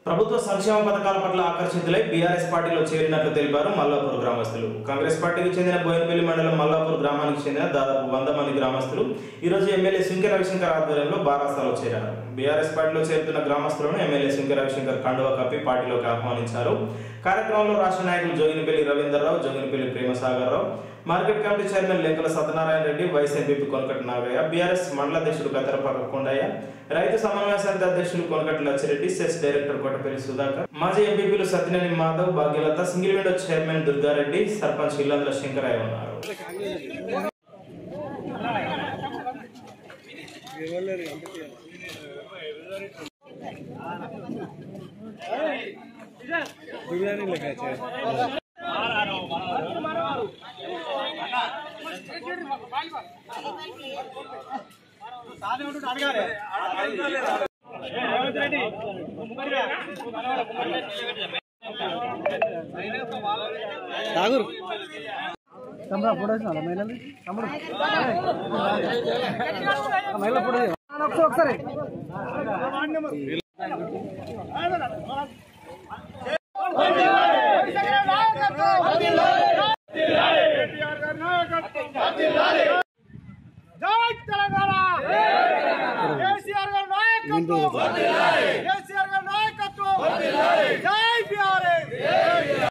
ప్రభుత్వ సంక్షేమ పథకాల పట్ల ఆకర్షితులై బీఆర్ఎస్ పార్టీలో చేరినట్లు తెలిపారు మల్లాపూర్ గ్రామస్తులు కాంగ్రెస్ పార్టీకి చెందిన బోయినపల్లి మండలం మల్లాపూర్ గ్రామానికి చెందిన దాదాపు వంద మంది గ్రామస్తులు ఈరోజు ఎమ్మెల్యే శంకర రవిశంకర్ ఆధ్వర్యంలో బారాసాలో చేరారు బీఆర్ఎస్ పార్టీలో చేరుతున్న గ్రామస్తులను ఎమ్మెల్యే శంకర రవిశంకర్ కండువా కప్పి పార్టీలోకి ఆహ్వానించారు కార్యక్రమంలో రాష్ట్ర నాయకులు Joginipalli Ravinder Rao Joginipalli Premsagar Rao market committee chairman Lenkala Satyanarayana Reddy vice MPP Konakati Nagaiah BRS మండల అధ్యక్షుడు కతరపాక కొండయ్య రైతు సమన్వయ సమితి అధ్యక్షులు కొనకటి లచ్చిరెడ్డి సెస్ డైరెక్టర్ కొట్టపల్లి సుధాకర్ మాజీ ఎంపీపీలు Satyaneni Madhav Bhagyalatha single window chairman Durgareddy sarpanch Illandra Shankaraiah ఉన్నారు తమ్ముడు ఫోటో వేసినా మహిళలు తమ్ముడు మహిళ ఫోటో ఒకసారి ఒకసారి జై తెలంగాణ కేసీఆర్ గారి నాయకత్వం కేసీఆర్ గారి నాయకత్వం జై